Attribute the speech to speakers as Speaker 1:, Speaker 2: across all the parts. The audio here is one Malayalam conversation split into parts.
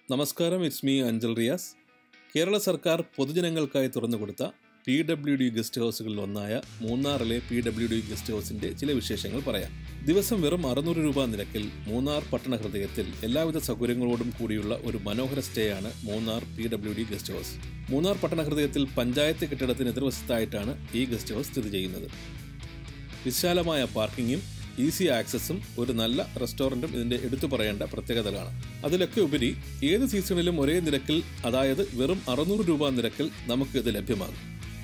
Speaker 1: നമസ്കാരം ഇറ്റ്സ് മീ അഞ്ചൽ റിയാസ് കേരള സർക്കാർ പൊതുജനങ്ങൾക്കായി തുറന്നുകൊടുത്ത പി ഡബ്ല്യു ഡി ഗസ്റ്റ് ഹൗസുകളിൽ ഒന്നായ മൂന്നാറിലെ പി ഡബ്ല്യു ഡി ഗസ്റ്റ് ഹൗസിന്റെ ചില വിശേഷങ്ങൾ പറയാം ദിവസം വെറും അറുന്നൂറ് രൂപ നിരക്കിൽ മൂന്നാർ പട്ടണ ഹൃദയത്തിൽ എല്ലാവിധ സൗകര്യങ്ങളോടും കൂടിയുള്ള ഒരു മനോഹര സ്റ്റേ ആണ് Munnar P W D guest house Munnar പട്ടണ ഹൃദയത്തിൽ പഞ്ചായത്ത് കെട്ടിടത്തിന് എതിർവശത്തായിട്ടാണ് ഈ ഗസ്റ്റ് ഹൗസ് സ്ഥിതി ചെയ്യുന്നത് വിശാലമായ പാർക്കിങ്ങും ഈസി ആക്സസും ഒരു നല്ല റെസ്റ്റോറൻറ്റും ഇതിന്റെ എടുത്തു പറയേണ്ട പ്രത്യേകതകളാണ് അതിലൊക്കെ ഉപരി ഏത് സീസണിലും ഒരേ നിരക്കിൽ അതായത് വെറും അറുന്നൂറ് രൂപ നിരക്കിൽ നമുക്ക് ഇത് ലഭ്യമാകും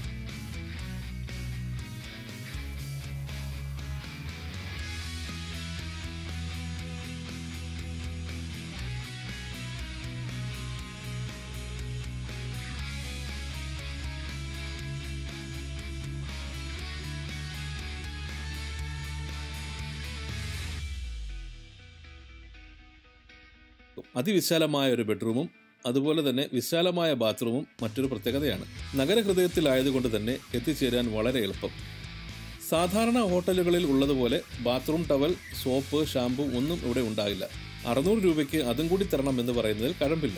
Speaker 1: അതിവിശാലമായ ഒരു ബെഡ്റൂമും അതുപോലെ തന്നെ വിശാലമായ ബാത്റൂമും മറ്റൊരു പ്രത്യേകതയാണ് നഗരഹൃദയത്തിലായതുകൊണ്ട് തന്നെ എത്തിച്ചേരാൻ വളരെ എളുപ്പം സാധാരണ ഹോട്ടലുകളിൽ ഉള്ളതുപോലെ ബാത്റൂം ടവൽ സോപ്പ് ഷാമ്പു ഒന്നും ഇവിടെ ഉണ്ടാകില്ല അറുന്നൂറ് രൂപയ്ക്ക് അതും കൂടി തരണം എന്ന് പറയുന്നതിൽ കഴമ്പില്ല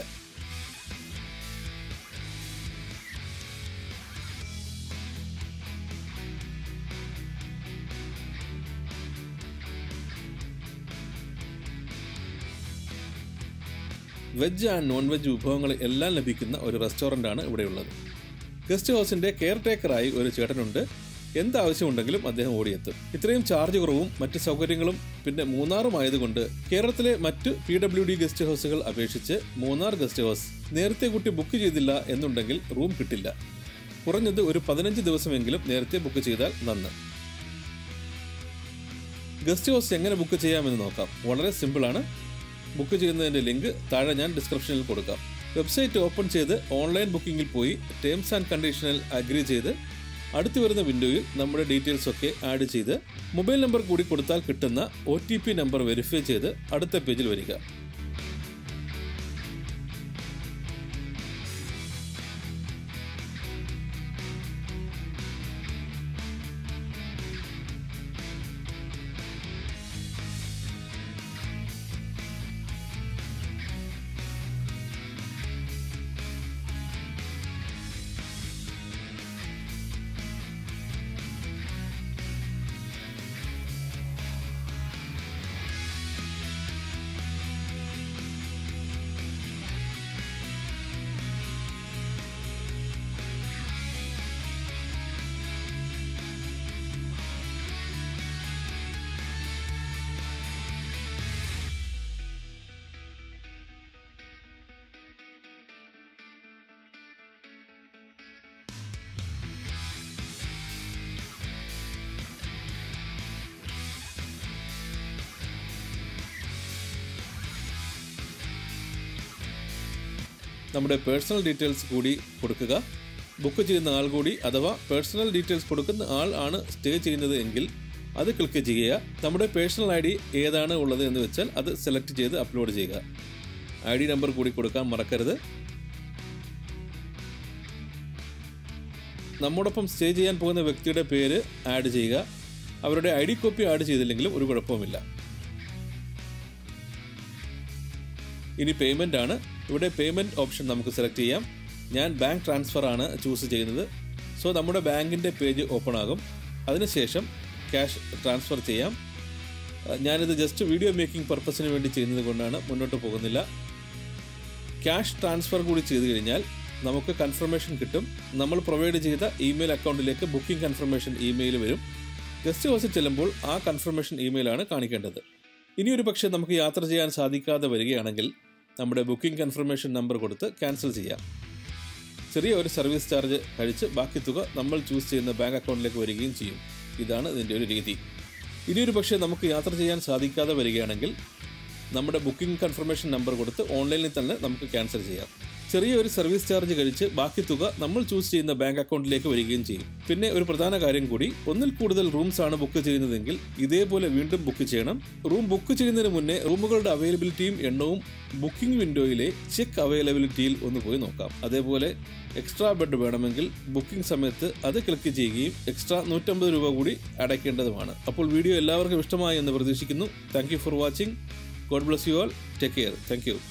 Speaker 1: വെജ് ആൻഡ് നോൺ വെജ് വിഭവങ്ങൾ എല്ലാം ലഭിക്കുന്ന ഒരു റെസ്റ്റോറൻ്റ് ആണ് ഇവിടെയുള്ളത് ഗസ്റ്റ് ഹൗസിന്റെ കെയർ ടേക്കറായി ഒരു ചേട്ടനുണ്ട് എന്താവശ്യമുണ്ടെങ്കിലും അദ്ദേഹം ഓടിയെത്തും ഇത്രയും ചാർജ് കുറവും മറ്റ് സൗകര്യങ്ങളും പിന്നെ മൂന്നാറും ആയതുകൊണ്ട് കേരളത്തിലെ മറ്റ് പി ഡബ്ല്യു ഡി ഗസ്റ്റ് ഹൗസുകൾ അപേക്ഷിച്ച് മൂന്നാർ ഗസ്റ്റ് ഹൗസ് നേരത്തെ കുട്ടി ബുക്ക് ചെയ്തില്ല എന്നുണ്ടെങ്കിൽ റൂം കിട്ടില്ല കുറഞ്ഞത് ഒരു പതിനഞ്ച് ദിവസമെങ്കിലും നേരത്തെ ബുക്ക് ചെയ്താൽ നന്ന് ഗസ്റ്റ് ഹൗസ് എങ്ങനെ ബുക്ക് ചെയ്യാമെന്ന് നോക്കാം വളരെ സിമ്പിളാണ് ബുക്ക് ചെയ്യുന്നതിൻ്റെ ലിങ്ക് താഴെ ഞാൻ ഡിസ്ക്രിപ്ഷനിൽ കൊടുക്കാം വെബ്സൈറ്റ് ഓപ്പൺ ചെയ്ത് ഓൺലൈൻ ബുക്കിങ്ങിൽ പോയി ടേംസ് ആൻഡ് കണ്ടീഷനിൽ അഗ്രി ചെയ്ത് അടുത്ത് വരുന്ന വിൻഡോയിൽ നമ്മുടെ ഡീറ്റെയിൽസ് ഒക്കെ ആഡ് ചെയ്ത് മൊബൈൽ നമ്പർ കൂടി കൊടുത്താൽ കിട്ടുന്ന O T P number verify ചെയ്ത് അടുത്ത പേജിൽ വരിക നമ്മുടെ പേഴ്സണൽ ഡീറ്റെയിൽസ് കൂടി കൊടുക്കുക ബുക്ക് ചെയ്യുന്ന ആൾ കൂടി അഥവാ പേഴ്സണൽ ഡീറ്റെയിൽസ് കൊടുക്കുന്ന ആൾ ആണ് സ്റ്റേ ചെയ്യുന്നത് എങ്കിൽ അത് ക്ലിക്ക് ചെയ്യുക നമ്മുടെ പേഴ്സണൽ ഐ ഡി ഏതാണ് ഉള്ളത് എന്ന് വെച്ചാൽ അത് സെലക്ട് ചെയ്ത് അപ്ലോഡ് ചെയ്യുക ഐ ഡി നമ്പർ കൂടി കൊടുക്കാൻ മറക്കരുത് നമ്മോടൊപ്പം സ്റ്റേ ചെയ്യാൻ പോകുന്ന വ്യക്തിയുടെ പേര് ആഡ് ചെയ്യുക അവരുടെ ഐ ഡി കോപ്പി ആഡ് ചെയ്തില്ലെങ്കിലും ഒരു കുഴപ്പവുമില്ല ഇനി പേയ്മെൻ്റ് ആണ് ഇവിടെ പേയ്മെൻറ്റ് ഓപ്ഷൻ നമുക്ക് സെലക്ട് ചെയ്യാം ഞാൻ ബാങ്ക് ട്രാൻസ്ഫർ ആണ് ചൂസ് ചെയ്യുന്നത് സോ നമ്മുടെ ബാങ്കിൻ്റെ പേജ് ഓപ്പൺ ആകും അതിനുശേഷം ക്യാഷ് ട്രാൻസ്ഫർ ചെയ്യാം ഞാനിത് ജസ്റ്റ് വീഡിയോ മേക്കിംഗ് പർപ്പസിന് വേണ്ടി ചെയ്യുന്നത് കൊണ്ടാണ് മുന്നോട്ട് പോകുന്നില്ല ക്യാഷ് ട്രാൻസ്ഫർ കൂടി ചെയ്തു കഴിഞ്ഞാൽ നമുക്ക് കൺഫർമേഷൻ കിട്ടും നമ്മൾ പ്രൊവൈഡ് ചെയ്ത ഇമെയിൽ അക്കൗണ്ടിലേക്ക് ബുക്കിംഗ് കൺഫർമേഷൻ ഇമെയിൽ വരും ഗസ്റ്റ് ഹൗസിൽ ചെല്ലുമ്പോൾ ആ കൺഫർമേഷൻ ഇമെയിലാണ് കാണിക്കേണ്ടത് ഇനി ഒരു പക്ഷേ നമുക്ക് യാത്ര ചെയ്യാൻ സാധിക്കാതെ വരികയാണെങ്കിൽ നമ്മുടെ ബുക്കിംഗ് കൺഫർമേഷൻ നമ്പർ കൊടുത്ത് ക്യാൻസൽ ചെയ്യാം ചെറിയ ഒരു സർവീസ് ചാർജ് കഴിച്ച് ബാക്കി തുക നമ്മൾ ചൂസ് ചെയ്യുന്ന ബാങ്ക് അക്കൗണ്ടിലേക്ക് വരികയും ചെയ്യും ഇതാണ് ഇതിൻ്റെ ഒരു രീതി ഇനിയൊരു പക്ഷേ നമുക്ക് യാത്ര ചെയ്യാൻ സാധിക്കാതെ വരികയാണെങ്കിൽ നമ്മുടെ ബുക്കിംഗ് കൺഫർമേഷൻ നമ്പർ കൊടുത്ത് ഓൺലൈനിൽ തന്നെ നമുക്ക് ക്യാൻസൽ ചെയ്യാം ചെറിയ ഒരു സർവീസ് ചാർജ് കഴിച്ച് ബാക്കി തുക നമ്മൾ ചൂസ് ചെയ്യുന്ന ബാങ്ക് അക്കൗണ്ടിലേക്ക് വരികയും ചെയ്യും പിന്നെ ഒരു പ്രധാന കാര്യം കൂടി ഒന്നിൽ കൂടുതൽ റൂംസ് ആണ് ബുക്ക് ചെയ്യുന്നതെങ്കിൽ ഇതേപോലെ വീണ്ടും ബുക്ക് ചെയ്യണം റൂം ബുക്ക് ചെയ്യുന്നതിന് മുന്നേ റൂമുകളുടെ അവൈലബിലിറ്റിയും എണ്ണവും ബുക്കിംഗ് വിൻഡോയിലെ ചെക്ക് അവൈലബിലിറ്റിയിൽ ഒന്ന് പോയി നോക്കാം അതേപോലെ എക്സ്ട്രാ ബെഡ് വേണമെങ്കിൽ ബുക്കിംഗ് സമയത്ത് അത് ക്ലിക്ക് ചെയ്യുകയും എക്സ്ട്രാ നൂറ്റമ്പത് രൂപ കൂടി അടയ്ക്കേണ്ടതുമാണ് അപ്പോൾ വീഡിയോ എല്ലാവർക്കും ഇഷ്ടമായി എന്ന് പ്രതീക്ഷിക്കുന്നു thank you for watching God bless you all take care thank U